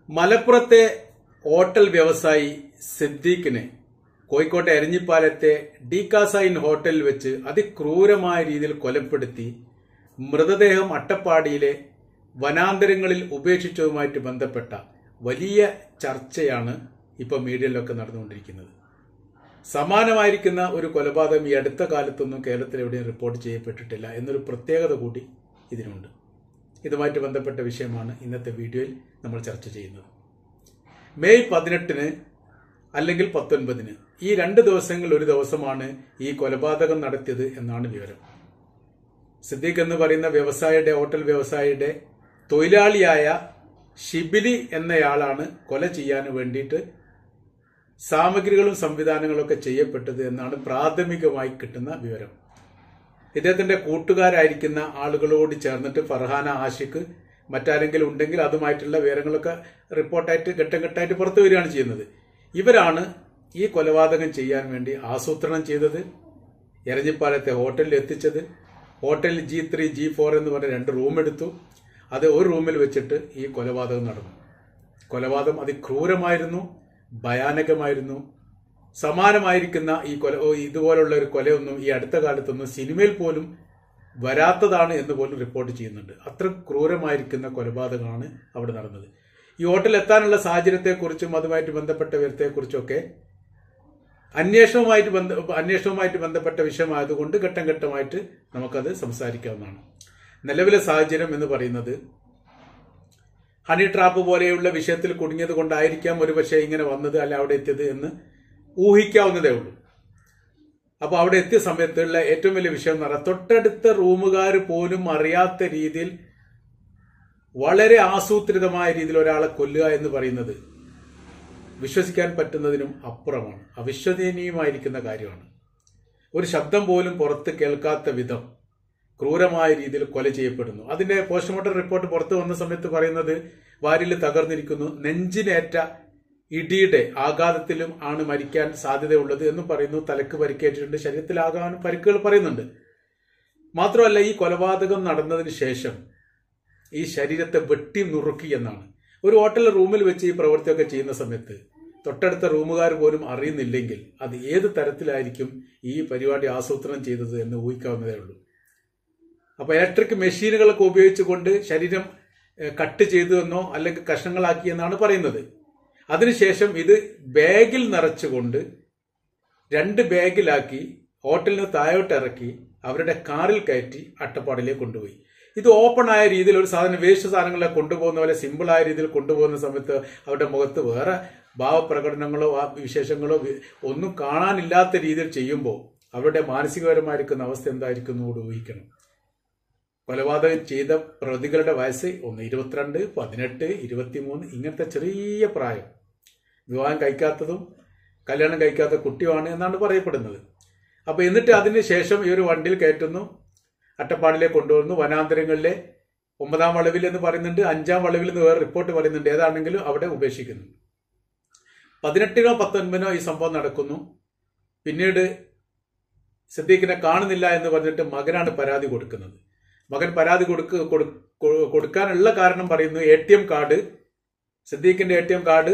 മലപ്പുറത്തെ ഹോട്ടൽ വ്യവസായി സിദ്ദീഖിനെ കോഴിക്കോട്ടെ എരഞ്ഞിപ്പാലത്തെ ഡീകാസൈൻ ഹോട്ടലിൽ വെച്ച് അതിക്രൂരമായ രീതിയിൽ കൊലപ്പെടുത്തി മൃതദേഹം അട്ടപ്പാടിയിലെ വനാന്തരങ്ങളിൽ ഉപേക്ഷിച്ചതുമായിട്ട് ബന്ധപ്പെട്ട വലിയ ചർച്ചയാണ് ഇപ്പോൾ മീഡിയയിലൊക്കെ നടന്നുകൊണ്ടിരിക്കുന്നത് സമാനമായിരിക്കുന്ന ഒരു കൊലപാതകം ഈ അടുത്ത കാലത്തൊന്നും കേരളത്തിൽ എവിടെയും റിപ്പോർട്ട് ചെയ്യപ്പെട്ടിട്ടില്ല എന്നൊരു പ്രത്യേകത കൂടി ഇതിനുണ്ട് ഇതുമായിട്ട് ബന്ധപ്പെട്ട വിഷയമാണ് ഇന്നത്തെ വീഡിയോയിൽ നമ്മൾ ചർച്ച ചെയ്യുന്നത് മെയ് പതിനെട്ടിന് അല്ലെങ്കിൽ പത്തൊൻപതിന് ഈ രണ്ട് ദിവസങ്ങളിൽ ഒരു ദിവസമാണ് ഈ കൊലപാതകം നടത്തിയത് എന്നാണ് വിവരം സിദ്ദീഖ് എന്ന് പറയുന്ന വ്യവസായിയുടെ ഹോട്ടൽ വ്യവസായിയുടെ തൊഴിലാളിയായ ഷിബിലി എന്നയാളാണ് കൊല ചെയ്യാൻ വേണ്ടിയിട്ട് സാമഗ്രികളും സംവിധാനങ്ങളൊക്കെ ചെയ്യപ്പെട്ടത് എന്നാണ് പ്രാഥമികമായി കിട്ടുന്ന വിവരം ഇദ്ദേഹത്തിന്റെ കൂട്ടുകാരായിരിക്കുന്ന ആളുകളോട് ചേർന്നിട്ട് ഫർഹാന ആഷിഖ് മറ്റാരെങ്കിലും ഉണ്ടെങ്കിൽ അതുമായിട്ടുള്ള വിവരങ്ങളൊക്കെ റിപ്പോർട്ടായിട്ട് ഘട്ടം ഘട്ടമായിട്ട് പുറത്തു വരികയാണ് ചെയ്യുന്നത് ഇവരാണ് ഈ കൊലപാതകം ചെയ്യാൻ വേണ്ടി ആസൂത്രണം ചെയ്തത് എരഞ്ഞിപ്പാലത്തെ ഹോട്ടലിൽ എത്തിച്ചത് ഹോട്ടലിൽ ജി ത്രീ ജി ഫോർ എന്ന് പറഞ്ഞ രണ്ട് റൂം എടുത്തു അത് ഒരു റൂമിൽ വെച്ചിട്ട് ഈ കൊലപാതകം നടന്നു കൊലപാതകം അതിക്രൂരമായിരുന്നു ഭയാനകമായിരുന്നു സമാനമായിരിക്കുന്ന ഈ കൊല ഓ, ഇതുപോലുള്ള ഒരു കൊലയൊന്നും ഈ അടുത്ത കാലത്തൊന്നും സിനിമയിൽ പോലും വരാത്തതാണ് എന്ന് പോലും റിപ്പോർട്ട് ചെയ്യുന്നുണ്ട് അത്ര ക്രൂരമായിരിക്കുന്ന കൊലപാതകമാണ് അവിടെ നടന്നത് ഈ ഹോട്ടലിൽ എത്താനുള്ള സാഹചര്യത്തെക്കുറിച്ചും അതുമായിട്ട് ബന്ധപ്പെട്ട വിവരത്തെക്കുറിച്ചൊക്കെ അന്വേഷണവുമായിട്ട് ബന്ധ അന്വേഷണവുമായിട്ട് ബന്ധപ്പെട്ട വിഷയമായതുകൊണ്ട് ഘട്ടം ഘട്ടമായിട്ട് നമുക്കത് സംസാരിക്കാവുന്നതാണ് നിലവിലെ സാഹചര്യം എന്ന് പറയുന്നത് ഹണി ട്രാപ്പ് പോലെയുള്ള വിഷയത്തിൽ കുടുങ്ങിയത് കൊണ്ടായിരിക്കാം ഒരുപക്ഷെ ഇങ്ങനെ വന്നത് അല്ല അവിടെ എത്തിയത് എന്ന് ഊഹിക്കാവുന്നതേ ഉള്ളൂ അപ്പോൾ അവിടെ എത്തിയ സമയത്തുള്ള ഏറ്റവും വലിയ വിഷയം എന്ന് പറഞ്ഞാൽ തൊട്ടടുത്ത റൂമുകാർ പോലും അറിയാത്ത രീതിയിൽ വളരെ ആസൂത്രിതമായ രീതിയിൽ ഒരാളെ കൊല്ലുക എന്ന് പറയുന്നത് വിശ്വസിക്കാൻ പറ്റുന്നതിനും അപ്പുറമാണ് അവിശ്വസനീയമായിരിക്കുന്ന കാര്യമാണ് ഒരു ശബ്ദം പോലും പുറത്ത് കേൾക്കാത്ത വിധം ക്രൂരമായ രീതിയിൽ കൊല ചെയ്യപ്പെടുന്നു അതിന്റെ പോസ്റ്റ്മോർട്ടം റിപ്പോർട്ട് പുറത്തു വന്ന സമയത്ത് പറയുന്നത് വാരിൽ തകർന്നിരിക്കുന്നു നെഞ്ചിനേറ്റ ഇടിയുടെ ആഘാതത്തിലും ആണ് മരിക്കാൻ സാധ്യതയുള്ളത് എന്നും പറയുന്നു തലക്ക് പരിക്കേറ്റിട്ടുണ്ട് ശരീരത്തിലാകാൻ പരിക്കുകൾ പറയുന്നുണ്ട് മാത്രമല്ല ഈ കൊലപാതകം നടന്നതിന് ശേഷം ഈ ശരീരത്തെ വെട്ടി നുറുക്കി എന്നാണ് ഒരു ഹോട്ടൽ റൂമിൽ വെച്ച് ഈ പ്രവൃത്തിയൊക്കെ ചെയ്യുന്ന സമയത്ത് തൊട്ടടുത്ത റൂമുകാർ പോലും അറിയുന്നില്ലെങ്കിൽ അത് ഏത് തരത്തിലായിരിക്കും ഈ പരിപാടി ആസൂത്രണം ചെയ്തത് എന്ന് ഊഹിക്കാവുന്നതേ ഉള്ളൂ അപ്പൊ ഇലക്ട്രിക് മെഷീനുകളൊക്കെ ഉപയോഗിച്ചുകൊണ്ട് ശരീരം ഏഹ്, കട്ട് ചെയ്തു എന്നോ അല്ലെങ്കിൽ കഷ്ണങ്ങളാക്കി എന്നാണ് പറയുന്നത് അതിനുശേഷം ഇത് ബാഗിൽ നിറച്ചുകൊണ്ട് രണ്ട് ബാഗിലാക്കി ഹോട്ടലിൽ നിന്ന് താഴോട്ട് ഇറക്കി അവരുടെ കാറിൽ കയറ്റി അട്ടപ്പാടിലേക്ക് കൊണ്ടുപോയി ഇത് ഓപ്പൺ ആയ രീതിയിൽ ഒരു സാധനം വേസ്റ്റ് സാധനങ്ങളെ കൊണ്ടുപോകുന്ന പോലെ സിമ്പിൾ ആയ രീതിയിൽ കൊണ്ടുപോകുന്ന സമയത്ത് അവരുടെ മുഖത്ത് വേറെ ഭാവപ്രകടനങ്ങളോ ആ വിശേഷങ്ങളോ വി- ഒന്നും കാണാനില്ലാത്ത രീതിയിൽ ചെയ്യുമ്പോൾ അവരുടെ മാനസികപരമായിരിക്കുന്ന അവസ്ഥ എന്തായിരിക്കും എന്ന് കൂടി ഊഹിക്കണം കൊലപാതകം ചെയ്ത പ്രതികളുടെ വയസ്സ് ഒന്ന് ഇരുപത്തിരണ്ട് പതിനെട്ട് ഇരുപത്തിമൂന്ന് ഇങ്ങനത്തെ ചെറിയ പ്രായം വിവാഹം കഴിക്കാത്തതും കല്യാണം കഴിക്കാത്ത കുട്ടിയുമാണ് എന്നാണ് പറയപ്പെടുന്നത് അപ്പൊ എന്നിട്ട് അതിന് ശേഷം ഈ ഒരു വണ്ടിയിൽ കയറ്റുന്നു അട്ടപ്പാടിലേക്ക് കൊണ്ടുവന്നു വനാന്തരങ്ങളിലെ ഒമ്പതാം വളവിൽ എന്ന് പറയുന്നുണ്ട് അഞ്ചാം വളവിൽ എന്ന് വേറെ റിപ്പോർട്ട് പറയുന്നുണ്ട് ഏതാണെങ്കിലും അവിടെ ഉപേക്ഷിക്കുന്നു പതിനെട്ടിനോ പത്തൊൻപതിനോ ഈ സംഭവം നടക്കുന്നു പിന്നീട് സിദ്ദീഖിനെ കാണുന്നില്ല എന്ന് പറഞ്ഞിട്ട് മകനാണ് പരാതി കൊടുക്കുന്നത് മകൻ പരാതി കൊടുക്ക കൊടു- കൊ- കൊടുക്കാനുള്ള കാരണം പറയുന്നു എ ടി എം കാർഡ് സിദ്ദീഖിന്റെ A T M card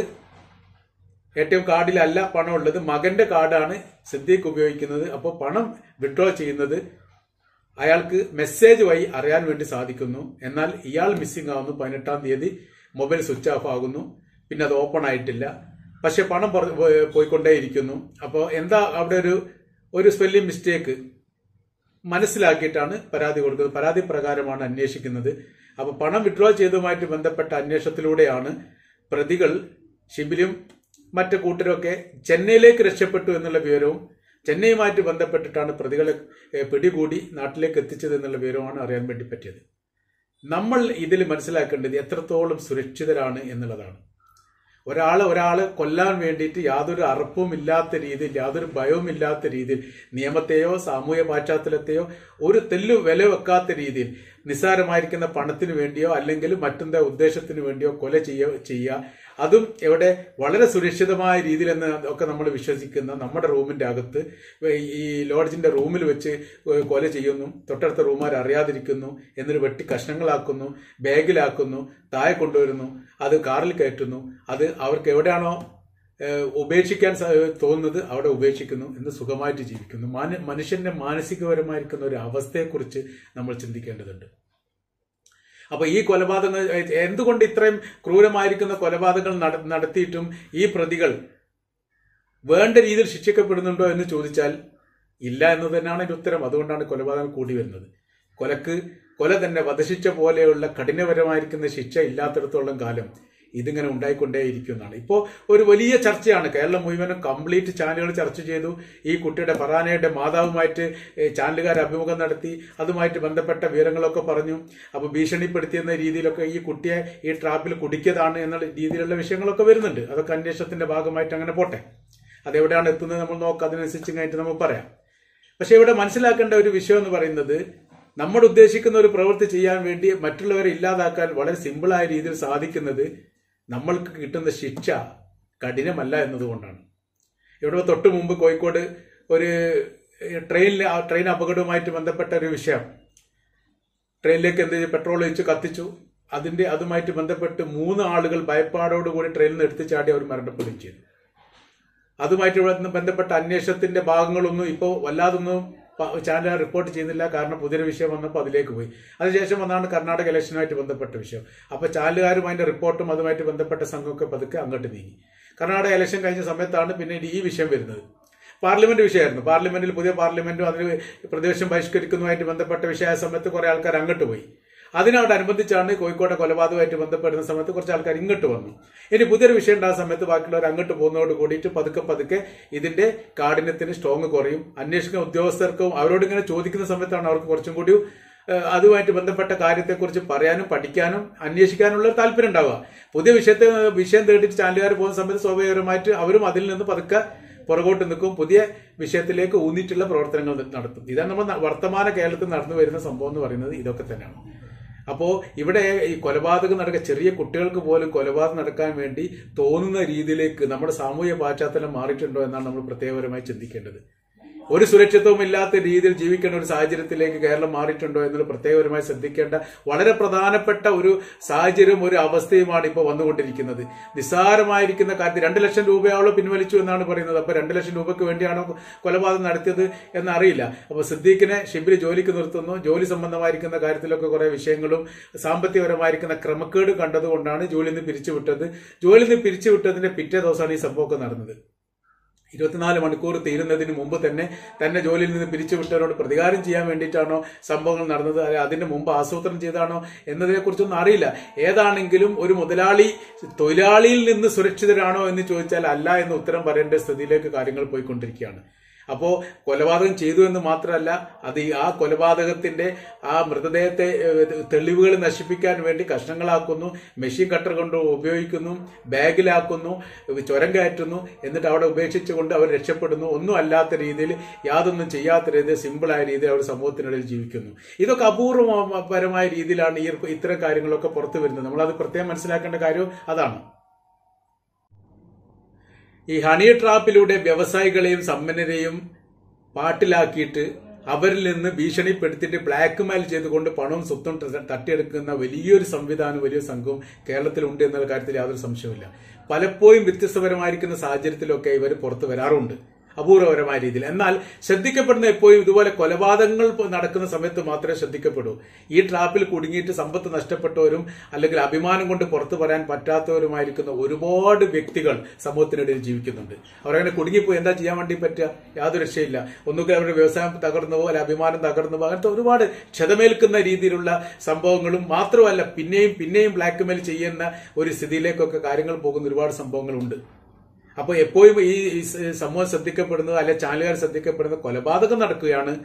A T M കാർഡിലല്ല പണം ഉള്ളത് മകന്റെ കാർഡാണ് സിദ്ദീഖ് ഉപയോഗിക്കുന്നത് അപ്പോൾ പണം വിഡ്രോ ചെയ്യുന്നത് അയാൾക്ക് മെസ്സേജ് വഴി അറിയാൻ വേണ്ടി സാധിക്കുന്നു എന്നാൽ ഇയാൾ മിസ്സിംഗ് ആവുന്നു പതിനെട്ടാം തീയതി മൊബൈൽ സ്വിച്ച് ഓഫ് ആകുന്നു പിന്നെ അത് ഓപ്പൺ ആയിട്ടില്ല പക്ഷെ പണം പുറ- പോയി- പോയിക്കൊണ്ടേയിരിക്കുന്നു അപ്പോൾ എന്താ അവിടെ ഒരു ഒരു സ്പെല്ലിംഗ് മിസ്റ്റേക്ക് മനസ്സിലാക്കിയിട്ടാണ് പരാതി കൊടുക്കുന്നത് പരാതി പ്രകാരമാണ് അന്വേഷിക്കുന്നത് അപ്പോൾ പണം വിഡ്രോ ചെയ്തതുമായിട്ട് ബന്ധപ്പെട്ട അന്വേഷണത്തിലൂടെയാണ് പ്രതികൾ ഷിബിലും മറ്റു കൂട്ടരൊക്കെ ചെന്നൈയിലേക്ക് രക്ഷപ്പെട്ടു എന്നുള്ള വിവരവും ചെന്നൈയുമായിട്ട് ബന്ധപ്പെട്ടിട്ടാണ് പ്രതികളെ ഏഹ്, പിടികൂടി നാട്ടിലേക്ക് എത്തിച്ചത് എന്നുള്ള വിവരമാണ് അറിയാൻ വേണ്ടി പറ്റിയത് നമ്മൾ ഇതിൽ മനസ്സിലാക്കേണ്ടത് എത്രത്തോളം സുരക്ഷിതരാണ് എന്നുള്ളതാണ് ഒരാളെ ഒരാളെ കൊല്ലാൻ വേണ്ടിയിട്ട് യാതൊരു അറപ്പും ഇല്ലാത്ത രീതിയിൽ യാതൊരു ഭയവും ഇല്ലാത്ത രീതിയിൽ നിയമത്തെയോ സാമൂഹ്യ പശ്ചാത്തലത്തെയോ ഒരു തെല്ലു വില വെക്കാത്ത രീതിയിൽ നിസ്സാരമായിരിക്കുന്ന പണത്തിന് വേണ്ടിയോ അല്ലെങ്കിൽ മറ്റെന്താ ഉദ്ദേശത്തിന് വേണ്ടിയോ കൊല ചെയ്യ ചെയ്യുക അതും എവിടെ വളരെ സുരക്ഷിതമായ രീതിയിൽ എന്ന് ഒക്കെ നമ്മൾ വിശ്വസിക്കുന്ന നമ്മുടെ റൂമിന്റെ അകത്ത് ഈ ലോഡ്ജിന്റെ റൂമിൽ വെച്ച് കൊല ചെയ്യുന്നു തൊട്ടടുത്ത റൂമാർ അറിയാതിരിക്കുന്നു എന്നിട്ട് വെട്ടി കഷ്ണങ്ങളാക്കുന്നു ബാഗിലാക്കുന്നു താഴെ കൊണ്ടുവരുന്നു അത് കാറിൽ കയറ്റുന്നു അത് അവർക്ക് എവിടെയാണോ ഏഹ് ഉപേക്ഷിക്കാൻ സ- തോന്നുന്നത് അവിടെ ഉപേക്ഷിക്കുന്നു എന്ന് സുഖമായിട്ട് ജീവിക്കുന്നു മാന- മനുഷ്യന്റെ മാനസികപരമായിരിക്കുന്ന ഒരു അവസ്ഥയെക്കുറിച്ച് നമ്മൾ ചിന്തിക്കേണ്ടതുണ്ട് അപ്പൊ ഈ കൊലപാതകങ്ങൾ ഏഹ് എന്തുകൊണ്ട് ഇത്രയും ക്രൂരമായിരിക്കുന്ന കൊലപാതകങ്ങൾ നട- നടത്തിയിട്ടും ഈ പ്രതികൾ വേണ്ട രീതിയിൽ ശിക്ഷിക്കപ്പെടുന്നുണ്ടോ എന്ന് ചോദിച്ചാൽ ഇല്ല എന്ന് തന്നെയാണ് അതിന്റെ ഉത്തരം അതുകൊണ്ടാണ് കൊലപാതകം കൂടി വരുന്നത് കൊലക്ക് കൊല തന്നെ വധശിക്ഷ പോലെയുള്ള കഠിനപരമായിരിക്കുന്ന ശിക്ഷ ഇല്ലാത്തിടത്തോളം കാലം ഇതിങ്ങനെ ഉണ്ടായിക്കൊണ്ടേയിരിക്കുന്നതാണ് ഇപ്പോൾ ഒരു വലിയ ചർച്ചയാണ് കേരളം മുഴുവനും കംപ്ലീറ്റ് ചാനലുകൾ ചർച്ച ചെയ്തു ഈ കുട്ടിയുടെ ഫറാനയുടെ മാതാവുമായിട്ട് ഏഹ്, ചാനലുകാർ അഭിമുഖം നടത്തി അതുമായിട്ട് ബന്ധപ്പെട്ട വിവരങ്ങളൊക്കെ പറഞ്ഞു അപ്പോൾ ഭീഷണിപ്പെടുത്തിയെന്ന രീതിയിലൊക്കെ ഈ കുട്ടിയെ ഈ ട്രാപ്പിൽ കുടിക്കതാണ് എന്നുള്ള രീതിയിലുള്ള വിഷയങ്ങളൊക്കെ വരുന്നുണ്ട് അതൊക്കെ അന്വേഷണത്തിന്റെ ഭാഗമായിട്ട് അങ്ങനെ പോട്ടെ അതെവിടെയാണ് എത്തുന്നത് നമ്മൾ നോക്കാം അതിനനുസരിച്ച് കഴിഞ്ഞിട്ട് നമുക്ക് പറയാം പക്ഷെ ഇവിടെ മനസ്സിലാക്കേണ്ട ഒരു വിഷയം എന്ന് പറയുന്നത് നമ്മൾ ഉദ്ദേശിക്കുന്ന ഒരു പ്രവൃത്തി ചെയ്യാൻ വേണ്ടി മറ്റുള്ളവരെ ഇല്ലാതാക്കാൻ വളരെ സിമ്പിളായ രീതിയിൽ സാധിക്കുന്നത് നമ്മൾക്ക് കിട്ടുന്ന ശിക്ഷ കഠിനമല്ല എന്നതുകൊണ്ടാണ് ഇവിടെ തൊട്ട് മുമ്പ് കോഴിക്കോട് ഒരു ട്രെയിനിൽ ട്രെയിൻ അപകടവുമായിട്ട് ബന്ധപ്പെട്ട ഒരു വിഷയം ട്രെയിനിലേക്ക് എന്ത് ചെയ്തു പെട്രോൾ ഒഴിച്ച് കത്തിച്ചു അതിന്റെ അതുമായിട്ട് ബന്ധപ്പെട്ട് മൂന്ന് ആളുകൾ ഭയപ്പാടോടുകൂടി ട്രെയിനിൽ നിന്ന് എടുത്തു ചാടി അവർ മരണപ്പെടുകയും ചെയ്തു അതുമായിട്ട് ഇവിടെ ബന്ധപ്പെട്ട അന്വേഷണത്തിന്റെ ഭാഗങ്ങളൊന്നും ഇപ്പോൾ വല്ലാതൊന്നും പ- ചാനൽ റിപ്പോർട്ട് ചെയ്യുന്നില്ല കാരണം പുതിയൊരു വിഷയം വന്നപ്പോൾ അതിലേക്ക് പോയി അതിനുശേഷം വന്നാണ് കർണാടക ഇലക്ഷനുമായിട്ട് ബന്ധപ്പെട്ട വിഷയം അപ്പോൾ ചാനലുകാരും അതിന്റെ റിപ്പോർട്ടും അതുമായിട്ട് ബന്ധപ്പെട്ട സംഘമൊക്കെ പതുക്കെ അങ്ങോട്ട് നീങ്ങി കർണാടക ഇലക്ഷൻ കഴിഞ്ഞ സമയത്താണ് പിന്നീട് ഈ വിഷയം വരുന്നത് പാർലമെന്റ് വിഷയമായിരുന്നു പാർലമെന്റിൽ പുതിയ പാർലമെന്റും അതിന് പ്രതിപക്ഷം ബഹിഷ്കരിക്കുന്നതുമായിട്ട് ബന്ധപ്പെട്ട വിഷയമായ സമയത്ത് കുറെ ആൾക്കാർ അങ്ങോട്ട് പോയി അതിനോടനുബന്ധിച്ചാണ് കോഴിക്കോട്ടെ കൊലപാതകമായിട്ട് ബന്ധപ്പെടുന്ന സമയത്ത് കുറച്ച് ആൾക്കാർ ഇങ്ങോട്ട് വന്നു ഇനി പുതിയൊരു വിഷയം ഉണ്ടാകുന്ന സമയത്ത് ബാക്കിയുള്ളവർ അങ്ങോട്ട് പോകുന്നതോട് കൂടിയിട്ട് പതുക്കെ പതുക്കെ ഇതിന്റെ കാഠിന്യത്തിന് സ്ട്രോങ് കുറയും അന്വേഷണ ഉദ്യോഗസ്ഥർക്കും അവരോട് ഇങ്ങനെ ചോദിക്കുന്ന സമയത്താണ് അവർക്ക് കുറച്ചും കൂടി ഏഹ്, അതുമായിട്ട് ബന്ധപ്പെട്ട കാര്യത്തെക്കുറിച്ച് പറയാനും പഠിക്കാനും അന്വേഷിക്കാനുള്ള ഒരു താല്പര്യം ഉണ്ടാവുക പുതിയ വിഷയത്തെ വിഷയം തേടിയിട്ട് ചാനലുകാർ പോകുന്ന സമയത്ത് സ്വാഭാവികമായിട്ട് അവരും അതിൽ നിന്ന് പതുക്കെ പുറകോട്ട് നിൽക്കും പുതിയ വിഷയത്തിലേക്ക് ഊന്നിയിട്ടുള്ള പ്രവർത്തനങ്ങൾ നടത്തും ഇതാണ് നമ്മൾ ന- വർത്തമാന കേരളത്തിൽ നടന്നു വരുന്ന സംഭവം എന്ന് പറയുന്നത് ഇതൊക്കെ തന്നെയാണ് അപ്പോ ഇവിടെ ഈ കൊലപാതകം നടക്കുക ചെറിയ കുട്ടികൾക്ക് പോലും കൊലപാതകം നടക്കാൻ വേണ്ടി തോന്നുന്ന രീതിയിലേക്ക് നമ്മുടെ സാമൂഹ്യ പശ്ചാത്തലം മാറിയിട്ടുണ്ടോ എന്നാണ് നമ്മൾ പ്രത്യേകപരമായി ചിന്തിക്കേണ്ടത് ഒരു സുരക്ഷിതവും ഇല്ലാത്ത രീതിയിൽ ജീവിക്കേണ്ട ഒരു സാഹചര്യത്തിലേക്ക് കേരളം മാറിയിട്ടുണ്ടോ എന്നുള്ള പ്രത്യേകപരമായി ശ്രദ്ധിക്കേണ്ട വളരെ പ്രധാനപ്പെട്ട ഒരു സാഹചര്യം ഒരു അവസ്ഥയുമാണ് ഇപ്പോൾ വന്നുകൊണ്ടിരിക്കുന്നത് നിസ്സാരമായിരിക്കുന്ന കാര്യത്തിൽ രണ്ട് ലക്ഷം രൂപയോളം പിൻവലിച്ചു എന്നാണ് പറയുന്നത് അപ്പൊ രണ്ട് ലക്ഷം രൂപയ്ക്ക് വേണ്ടിയാണോ കൊലപാതകം നടത്തിയത് എന്നറിയില്ല അപ്പൊ സിദ്ദീഖിനെ ഷിബിലി ജോലിക്ക് നിർത്തുന്നു ജോലി സംബന്ധമായിരിക്കുന്ന കാര്യത്തിലൊക്കെ കുറെ വിഷയങ്ങളും സാമ്പത്തികപരമായിരിക്കുന്ന ക്രമക്കേട് കണ്ടതുകൊണ്ടാണ് ജോലിയിൽ നിന്ന് പിരിച്ചുവിട്ടത് ജോലിയിൽ നിന്ന് പിരിച്ചുവിട്ടതിന്റെ പിറ്റേ ദിവസമാണ് ഈ സംഭവമൊക്കെ നടന്നത് ഇരുപത്തിനാല് മണിക്കൂർ തീരുന്നതിന് മുമ്പ് തന്നെ തന്നെ ജോലിയിൽ നിന്ന് പിരിച്ചുവിട്ടവരോട് പ്രതികാരം ചെയ്യാൻ വേണ്ടിയിട്ടാണോ സംഭവങ്ങൾ നടന്നത് അല്ലെ അതിന്റെ മുമ്പ് ആസൂത്രണം ചെയ്താണോ എന്നതിനെ കുറിച്ചൊന്നും അറിയില്ല ഏതാണെങ്കിലും ഒരു മുതലാളി തൊഴിലാളിയിൽ നിന്ന് സുരക്ഷിതരാണോ എന്ന് ചോദിച്ചാൽ അല്ല എന്ന് ഉത്തരം പറയേണ്ട സ്ഥിതിയിലേക്ക് കാര്യങ്ങൾ പോയിക്കൊണ്ടിരിക്കുകയാണ് അപ്പോ കൊലപാതകം ചെയ്തു എന്ന് മാത്രമല്ല അത് ഈ ആ കൊലപാതകത്തിന്റെ ആ മൃതദേഹത്തെ ഏഹ്, തെളിവുകൾ നശിപ്പിക്കാൻ വേണ്ടി കഷ്ണങ്ങളാക്കുന്നു മെഷീൻ കട്ടർ കൊണ്ട് ഉപയോഗിക്കുന്നു ബാഗിലാക്കുന്നു ചുരം കയറ്റുന്നു എന്നിട്ട് അവിടെ ഉപേക്ഷിച്ചുകൊണ്ട് അവർ രക്ഷപ്പെടുന്നു ഒന്നും അല്ലാത്ത രീതിയിൽ യാതൊന്നും ചെയ്യാത്ത രീതിയിൽ സിമ്പിളായ രീതിയിൽ അവർ സമൂഹത്തിനിടയിൽ ജീവിക്കുന്നു ഇതൊക്കെ അപൂർവപരമായ രീതിയിലാണ് ഈ ഇത്തരം കാര്യങ്ങളൊക്കെ പുറത്തു വരുന്നത് നമ്മളത് പ്രത്യേകം മനസ്സിലാക്കേണ്ട കാര്യം അതാണ് ഈ ഹണി ട്രാപ്പിലൂടെ വ്യവസായികളെയും സമ്പന്നരെയും പാട്ടിലാക്കിയിട്ട് അവരിൽ നിന്ന് ഭീഷണിപ്പെടുത്തിയിട്ട് ബ്ലാക്ക് മെയിൽ ചെയ്തുകൊണ്ട് പണവും സ്വത്തും ത- തട്ടിയെടുക്കുന്ന വലിയൊരു സംവിധാനം വലിയ സംഘവും കേരളത്തിലുണ്ട് എന്നുള്ള കാര്യത്തിൽ യാതൊരു സംശയവുമില്ല പലപ്പോഴും വ്യത്യസ്തപരമായിരിക്കുന്ന സാഹചര്യത്തിലൊക്കെ ഇവർ പുറത്തു വരാറുണ്ട് അപൂർവപരമായ രീതിയിൽ എന്നാൽ ശ്രദ്ധിക്കപ്പെടുന്ന എപ്പോഴും ഇതുപോലെ കൊലപാതകങ്ങൾ പോ- നടക്കുന്ന സമയത്ത് മാത്രമേ ശ്രദ്ധിക്കപ്പെടൂ ഈ ട്രാപ്പിൽ കുടുങ്ങിയിട്ട് സമ്പത്ത് നഷ്ടപ്പെട്ടവരും അല്ലെങ്കിൽ അഭിമാനം കൊണ്ട് പുറത്തു പറയാൻ പറ്റാത്തവരുമായിരിക്കുന്ന ഒരുപാട് വ്യക്തികൾ സമൂഹത്തിനിടയിൽ ജീവിക്കുന്നുണ്ട് അവരങ്ങനെ കുടുങ്ങിപ്പോയി എന്താ ചെയ്യാൻ വേണ്ടി പറ്റുക യാതൊരു രക്ഷയില്ല ഒന്നുകിൽ അവരുടെ വ്യവസായം തകർന്നു പോകും അല്ലെ അഭിമാനം തകർന്നു പോകും അങ്ങനത്തെ ഒരുപാട് ക്ഷതമേൽക്കുന്ന രീതിയിലുള്ള സംഭവങ്ങളും മാത്രമല്ല പിന്നെയും പിന്നെയും ബ്ലാക്ക് മെയിൽ ചെയ്യുന്ന ഒരു സ്ഥിതിയിലേക്കൊക്കെ കാര്യങ്ങൾ പോകുന്ന ഒരുപാട് സംഭവങ്ങളുണ്ട് അപ്പോൾ എപ്പോഴും ഈ ഈ സ- സമൂഹം ശ്രദ്ധിക്കപ്പെടുന്നത് അല്ലെ ചാനലുകാർ ശ്രദ്ധിക്കപ്പെടുന്നത് കൊലപാതകം നടക്കുകയാണ്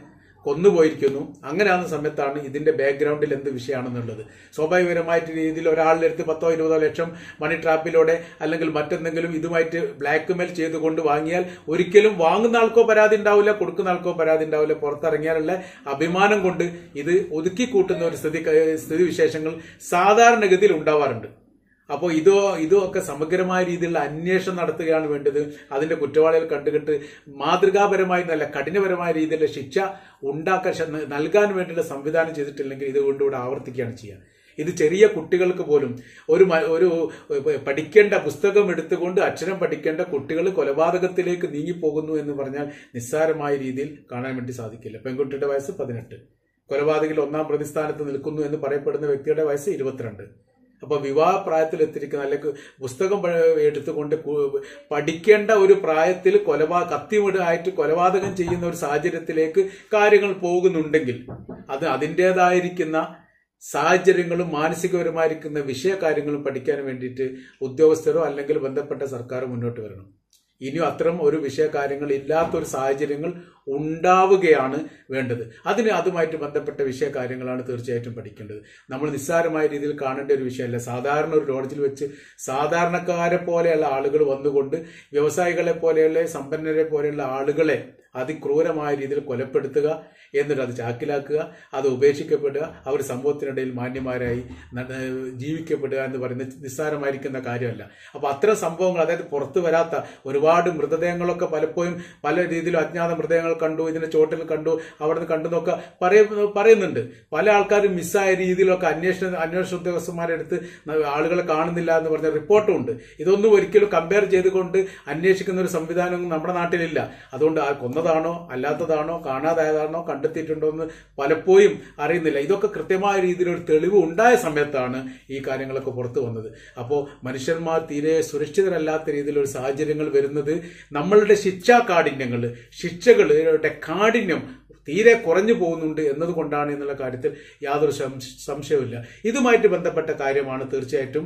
കൊന്നുപോയിരിക്കുന്നു അങ്ങനെ ആകുന്ന സമയത്താണ് ഇതിന്റെ ബാക്ക്ഗ്രൗണ്ടിൽ എന്ത് വിഷയമാണെന്നുള്ളത് സ്വാഭാവികപരമായിട്ട് രീതിയിൽ ഒരാളുടെ അടുത്ത് പത്തോ ഇരുപതോ ലക്ഷം മണി ട്രാപ്പിലൂടെ അല്ലെങ്കിൽ മറ്റെന്തെങ്കിലും ഇതുമായിട്ട് ബ്ലാക്ക് മെയിൽ ചെയ്തുകൊണ്ട് വാങ്ങിയാൽ ഒരിക്കലും വാങ്ങുന്ന ആൾക്കോ പരാതി ഉണ്ടാവില്ല കൊടുക്കുന്ന ആൾക്കോ പരാതി ഉണ്ടാവില്ല പുറത്തിറങ്ങിയാലുള്ള അഭിമാനം കൊണ്ട് ഇത് ഒതുക്കി കൂട്ടുന്ന ഒരു സ്ഥിതി സ്ഥിതിവിശേഷങ്ങൾ സാധാരണഗതിയിൽ ഉണ്ടാവാറുണ്ട് അപ്പോൾ ഇതോ ഇതോ ഒക്കെ സമഗ്രമായ രീതിയിലുള്ള അന്വേഷണം നടത്തുകയാണ് വേണ്ടത് അതിന്റെ കുറ്റവാളികൾ കണ്ടുകിട്ട് മാതൃകാപരമായി നല്ല കഠിനപരമായ രീതിയിലുള്ള ശിക്ഷ ഉണ്ടാക്കാൻ ശ- നൽകാൻ വേണ്ടിയുള്ള സംവിധാനം ചെയ്തിട്ടില്ലെങ്കിൽ ഇത് കൊണ്ടുകൂടെ ആവർത്തിക്കുകയാണ് ചെയ്യുക ഇത് ചെറിയ കുട്ടികൾക്ക് പോലും ഒരു മ- ഒരു പഠിക്കേണ്ട പുസ്തകം എടുത്തുകൊണ്ട് അക്ഷരം പഠിക്കേണ്ട കുട്ടികൾ കൊലപാതകത്തിലേക്ക് നീങ്ങിപ്പോകുന്നു എന്ന് പറഞ്ഞാൽ നിസ്സാരമായ രീതിയിൽ കാണാൻ വേണ്ടി സാധിക്കില്ല പെൺകുട്ടിയുടെ വയസ്സ് പതിനെട്ട് കൊലപാതകിൽ ഒന്നാം പ്രതിസ്ഥാനത്ത് നിൽക്കുന്നു എന്ന് പറയപ്പെടുന്ന വ്യക്തിയുടെ വയസ്സ് ഇരുപത്തിരണ്ട് അപ്പൊ വിവാഹ പ്രായത്തിൽ എത്തിയിരിക്കുന്ന അല്ലെങ്കിൽ പുസ്തകം പ- എടുത്തുകൊണ്ട് കു- പഠിക്കേണ്ട ഒരു പ്രായത്തിൽ കൊലപാ കത്തിമിടായിട്ട് കൊലപാതകം ചെയ്യുന്ന ഒരു സാഹചര്യത്തിലേക്ക് കാര്യങ്ങൾ പോകുന്നുണ്ടെങ്കിൽ അത് അതിൻ്റെതായിരിക്കുന്ന സാഹചര്യങ്ങളും മാനസികപരമായിരിക്കുന്ന വിഷയകാര്യങ്ങളും പഠിക്കാൻ വേണ്ടിയിട്ട് ഉദ്യോഗസ്ഥരോ അല്ലെങ്കിൽ ബന്ധപ്പെട്ട സർക്കാർ മുന്നോട്ട് വരണം ഇനിയും അത്തരം ഒരു വിഷയകാര്യങ്ങൾ ഇല്ലാത്ത ഒരു സാഹചര്യങ്ങൾ ഉണ്ടാവുകയാണ് വേണ്ടത് അതിന് അതുമായിട്ട് ബന്ധപ്പെട്ട വിഷയകാര്യങ്ങളാണ് തീർച്ചയായിട്ടും പഠിക്കേണ്ടത് നമ്മൾ നിസ്സാരമായ രീതിയിൽ കാണേണ്ട ഒരു വിഷയമല്ല സാധാരണ ഒരു ലോഡ്ജിൽ വെച്ച് സാധാരണക്കാരെ പോലെയുള്ള ആളുകൾ വന്നുകൊണ്ട് വ്യവസായികളെ പോലെയുള്ള സമ്പന്നരെ പോലെയുള്ള ആളുകളെ അതിക്രൂരമായ രീതിയിൽ കൊലപ്പെടുത്തുക എന്നിട്ട് അത് ചാക്കിലാക്കുക അത് ഉപേക്ഷിക്കപ്പെടുക അവർ സമൂഹത്തിനിടയിൽ മാന്യമാരായി ന- ജീവിക്കപ്പെടുക എന്ന് പറയുന്നത് നിസ്സാരമായിരിക്കുന്ന കാര്യമല്ല അപ്പൊ അത്തരം സംഭവങ്ങൾ അതായത് പുറത്തു വരാത്ത ഒരുപാട് മൃതദേഹങ്ങളൊക്കെ പലപ്പോഴും പല രീതിയിലും അജ്ഞാത മൃതദേഹങ്ങൾ കണ്ടു ഇതിന്റെ ചോട്ടിൽ കണ്ടു അവിടെ നിന്ന് കണ്ടു എന്നൊക്കെ പറയ- പറയുന്നുണ്ട് പല ആൾക്കാരും മിസ്സായ രീതിയിലൊക്കെ അന്വേഷണ അന്വേഷണ ഉദ്യോഗസ്ഥന്മാരെ അടുത്ത് ന- ആളുകളെ കാണുന്നില്ല എന്ന് പറഞ്ഞ റിപ്പോർട്ടും ഉണ്ട് ഇതൊന്നും ഒരിക്കലും കമ്പയർ ചെയ്തുകൊണ്ട് അന്വേഷിക്കുന്ന ഒരു സംവിധാനം നമ്മുടെ നാട്ടിലില്ല അതുകൊണ്ട് ആ കൊന്നതാണോ അല്ലാത്തതാണോ കാണാതായതാണോ കണ്ടെത്തിയിട്ടുണ്ടോ എന്ന് പലപ്പോഴും അറിയുന്നില്ല ഇതൊക്കെ കൃത്യമായ രീതിയിൽ ഒരു തെളിവ് ഉണ്ടായ സമയത്താണ് ഈ കാര്യങ്ങളൊക്കെ പുറത്തു വന്നത് അപ്പോൾ മനുഷ്യന്മാർ തീരെ സുരക്ഷിതരല്ലാത്ത രീതിയിലൊരു സാഹചര്യങ്ങൾ വരുന്നത് നമ്മളുടെ ശിക്ഷാ കാഠിന്യങ്ങൾ ശിക്ഷകളുടെ കാഠിന്യം തീരെ കുറഞ്ഞു പോകുന്നുണ്ട് എന്നതുകൊണ്ടാണ് എന്നുള്ള കാര്യത്തിൽ യാതൊരു സംശ- സംശയവുമില്ല ഇതുമായിട്ട് ബന്ധപ്പെട്ട കാര്യമാണ് തീർച്ചയായിട്ടും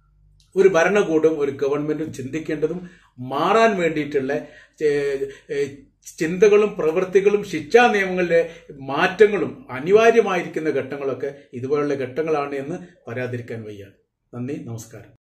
ഒരു ഭരണകൂടവും ഒരു ഗവൺമെന്റും ചിന്തിക്കേണ്ടതും മാറാൻ വേണ്ടിയിട്ടുള്ള ഏഹ്, ഏഹ്, ചിന്തകളും പ്രവൃത്തികളും ശിക്ഷാ നിയമങ്ങളിലെ മാറ്റങ്ങളും അനിവാര്യമായിരിക്കുന്ന ഘട്ടങ്ങളൊക്കെ ഇതുപോലുള്ള ഘട്ടങ്ങളാണ് എന്ന് പറയാതിരിക്കാൻ വയ്യ നന്ദി നമസ്കാരം